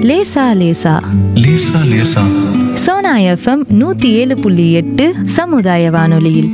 லேசா லேசா லேசா லேசா சோனா எஃப்எம் நூத்தி ஏழு புள்ளி எட்டு சமுதாய வானொலியில்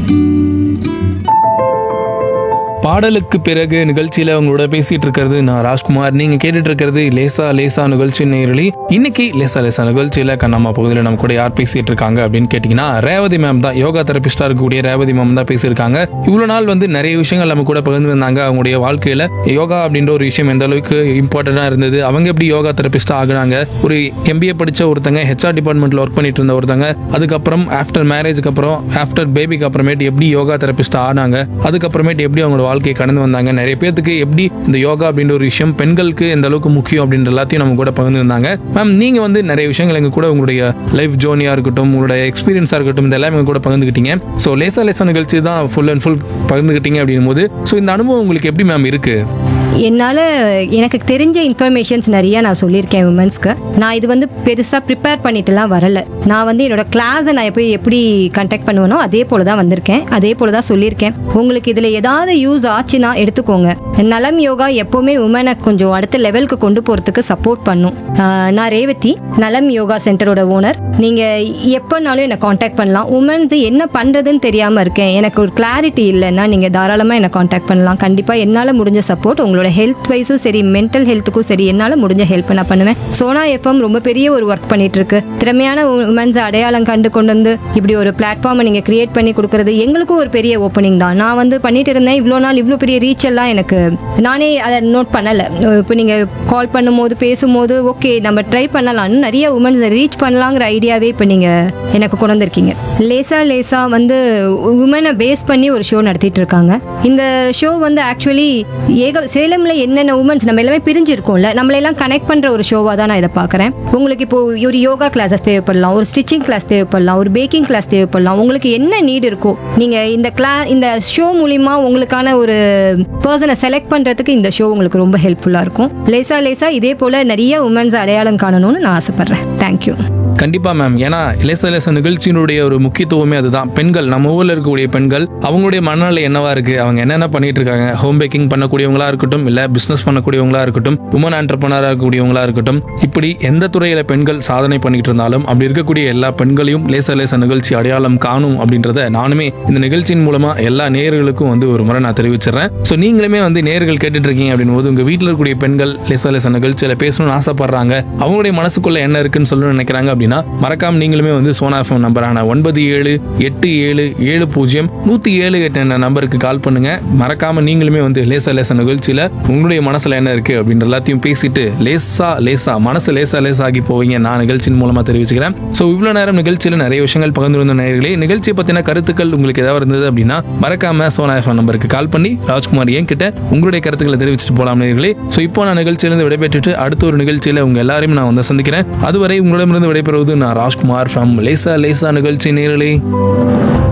பாடலுக்கு பிறகு நிகழ்ச்சியில உங்களோட பேசிட்டு இருக்கிறது நான் ராஜ்குமார் நீங்க கேட்டுட்டு இருக்கிறது லேசா லேசா நிகழ்ச்சி நேரலி இன்னைக்கு லேசா லேசா நிகழ்ச்சியில கண்ணம்மா பகுதியில் நம்ம கூட யார் பேசிட்டு இருக்காங்க அப்படின்னு கேட்டீங்கன்னா ரேவதி மேம் தான் யோகா தெரபிஸ்டா இருக்கக்கூடிய ரேவதி மேம் தான் பேசியிருக்காங்க இவ்வளவு நாள் வந்து நிறைய விஷயங்கள் நம்ம கூட பகிர்ந்து வந்தாங்க அவங்களுடைய வாழ்க்கையில யோகா அப்படின்ற ஒரு விஷயம் எந்த அளவுக்கு இம்பார்ட்டண்டா இருந்தது அவங்க எப்படி யோகா தெரபிஸ்டா ஆகுனாங்க ஒரு எம்பிஏ படிச்ச ஒருத்தங்க ஹெச்ஆர் டிபார்ட்மெண்ட்ல ஒர்க் பண்ணிட்டு இருந்த ஒருத்தங்க அதுக்கப்புறம் ஆஃப்டர் மேரேஜ்க்கு அப்புறம் ஆஃப்டர் பேபிக்கு அப்புறமேட்டு எப்படி யோகா தெரபிஸ்டா ஆனாங்க அதுக்கப்புறமேட்டு எப்படி அவங்களோட வாழ்க்கையை கடந்து வந்தாங்க நிறைய பேத்துக்கு எப்படி இந்த யோகா அப்படின்ற ஒரு விஷயம் பெண்களுக்கு எந்த அளவுக்கு முக்கியம் அப்படின்ற எல்லாத்தையும் நம்ம கூட பகிர்ந்து இருந்தாங்க மேம் நீங்க வந்து நிறைய விஷயங்கள் எங்க கூட உங்களுடைய லைஃப் ஜோர்னியா இருக்கட்டும் உங்களுடைய எக்ஸ்பீரியன்ஸா இருக்கட்டும் இந்த எல்லாமே எங்க கூட பகிர்ந்துக்கிட்டீங்க ஸோ லேசா லேசா நிகழ்ச்சி தான் ஃபுல் அண்ட் ஃபுல் பகிர்ந்துக்கிட்டீங்க அப்படின்னும் போது ஸோ இந்த அனுபவம் உங்களுக்கு எப்படி மேம் இருக்கு என்னால் எனக்கு தெரிஞ்ச இன்ஃபர்மேஷன்ஸ் நிறைய நான் சொல்லியிருக்கேன் உமன்ஸ்க்கு நான் இது வந்து பெருசாக ப்ரிப்பேர் பண்ணிட்டுலாம் வரல நான் வந்து என்னோட கிளாஸை நான் போய் எப்படி கண்டக்ட் பண்ணுவேனோ அதே போல தான் வந்திருக்கேன் அதே போல தான் சொல்லியிருக்கேன் உங்களுக்கு இதில் ஏதாவது யூஸ் ஆச்சுன்னா எடுத்துக்கோங்க நலம் யோகா எப்போவுமே உமனை கொஞ்சம் அடுத்த லெவலுக்கு கொண்டு போகிறதுக்கு சப்போர்ட் பண்ணும் ஆஹ் நான் ரேவதி நலம் யோகா சென்டரோட ஓனர் நீங்கள் எப்போனாலும் என்னை காண்டாக்ட் பண்ணலாம் உமன்ஸ் என்ன பண்ணுறதுன்னு தெரியாமல் இருக்கேன் எனக்கு ஒரு கிளாரிட்டி இல்லைன்னா நீங்கள் தாராளமாக என்னை காண்டாக்ட் பண்ணலாம் கண்டிப்பாக என்னால் முடிஞ்ச சப்போர்ட் உங்களோட ஹெல்த் வைஸும் சரி மென்டல் ஹெல்த்துக்கும் சரி என்னால் முடிஞ்ச ஹெல்ப் நான் பண்ணுவேன் சோனா எஃப்எம் ரொம்ப பெரிய ஒரு ஒர்க் பண்ணிட்டு இருக்கு திறமையான உமன்ஸ் அடையாளம் கண்டு கொண்டு வந்து இப்படி ஒரு பிளாட்ஃபார்மை நீங்கள் கிரியேட் பண்ணி கொடுக்கறது எங்களுக்கும் ஒரு பெரிய ஓப்பனிங் தான் நான் வந்து பண்ணிட்டு இருந்தேன் இவ்வளோ நாள் இவ்வளோ பெரிய ரீச் எல்லாம் எனக்கு நானே அதை நோட் பண்ணலை இப்போ நீங்கள் கால் பண்ணும்போது பேசும்போது ஓகே நம்ம ட்ரை பண்ணலாம்னு நிறைய உமன்ஸ் ரீச் பண்ணலாங்கிற ஐடியாவே இப்போ நீங்கள் எனக்கு கொண்டு வந்திருக்கீங்க லேசா லேசா வந்து உமனை பேஸ் பண்ணி ஒரு ஷோ நடத்திட்டு இருக்காங்க இந்த ஷோ வந்து ஆக்சுவலி ஏக சேலம்ல என்னென்ன உமன்ஸ் நம்ம எல்லாமே பிரிஞ்சிருக்கோம்ல நம்மளெல்லாம் கனெக்ட் பண்ற ஒரு ஷோவா தான் நான் இதை பார்க்குறேன் உங்களுக்கு இப்போ ஒரு யோகா கிளாஸஸ் தேவைப்படலாம் ஒரு ஸ்டிச்சிங் கிளாஸ் தேவைப்படலாம் ஒரு பேக்கிங் கிளாஸ் தேவைப்படலாம் உங்களுக்கு என்ன நீட் இருக்கோ நீங்க இந்த கிளா இந்த ஷோ மூலியமா உங்களுக்கான ஒரு பர்சனை செலக்ட் பண்றதுக்கு இந்த ஷோ உங்களுக்கு ரொம்ப ஹெல்ப்ஃபுல்லா இருக்கும் லேசா லேசா இதே போல நிறைய உமன்ஸ் அடையாளம் காணணும்னு நான் ஆசைப்படுறேன் தேங்க்யூ கண்டிப்பா மேம் ஏன்னா இலேச லேச நிகழ்ச்சியினுடைய ஒரு முக்கியத்துவமே அதுதான் பெண்கள் நம்ம ஊர்ல இருக்கக்கூடிய பெண்கள் அவங்களுடைய மனநிலை என்னவா இருக்கு அவங்க என்னென்ன பண்ணிட்டு இருக்காங்க ஹோம் பேக்கிங் பண்ணக்கூடியவங்களா இருக்கட்டும் இல்ல பிசினஸ் பண்ணக்கூடியவங்களா இருக்கட்டும் உமன் ஆண்டர்பனரா இருக்கக்கூடியவங்களா இருக்கட்டும் இப்படி எந்த துறையில பெண்கள் சாதனை பண்ணிட்டு இருந்தாலும் அப்படி இருக்கக்கூடிய எல்லா பெண்களையும் லேச லேச நிகழ்ச்சி அடையாளம் காணும் அப்படின்றத நானுமே இந்த நிகழ்ச்சியின் மூலமா எல்லா நேயர்களுக்கும் வந்து ஒரு முறை நான் தெரிவிச்சிடறேன் ஸோ நீங்களுமே வந்து நேயர்கள் கேட்டுட்டு இருக்கீங்க அப்படின் போது உங்க வீட்டில் இருக்கக்கூடிய பெண்கள் லேச லேச நிகழ்ச்சியில பேசணும்னு ஆசைப்படுறாங்க அவங்களுடைய மனசுக்குள்ள என்ன இருக்குன்னு சொல்லணும்னு நினைக்கிறாங்க அப்படின்னா மறக்காம நீங்களுமே வந்து சோனா எஃப்எம் நம்பரான ஒன்பது ஏழு எட்டு ஏழு ஏழு பூஜ்ஜியம் நூத்தி ஏழு எட்டு என்ற நம்பருக்கு கால் பண்ணுங்க மறக்காம நீங்களுமே வந்து லேசா லேசா நிகழ்ச்சியில உங்களுடைய மனசுல என்ன இருக்கு அப்படின்ற எல்லாத்தையும் பேசிட்டு லேசா லேசா மனசு லேசா லேசா ஆகி போவீங்க நான் நிகழ்ச்சியின் மூலமா தெரிவிச்சுக்கிறேன் ஸோ இவ்வளவு நேரம் நிகழ்ச்சியில நிறைய விஷயங்கள் பகிர்ந்து நேயர்களே நிகழ்ச்சியை பத்தின கருத்துக்கள் உங்களுக்கு ஏதாவது இருந்தது அப்படின்னா மறக்காம சோனா எஃப்எம் நம்பருக்கு கால் பண்ணி ராஜ்குமார் என் கிட்ட உங்களுடைய கருத்துக்களை தெரிவிச்சுட்டு போலாம் நேயர்களே ஸோ இப்போ நான் நிகழ்ச்சியிலிருந்து விடைபெற்றுட்டு அடுத்த ஒரு நிகழ்ச்சியில உங்க எல்லாரையும் நான் வந்து சந்திக்கிறேன் அதுவரை உங்களிடமிருந்து விடைபெறுவது நான் ராஜ்குமார் ஃப்ரம் லேசா லேசா நிகழ்ச்சி நேரலே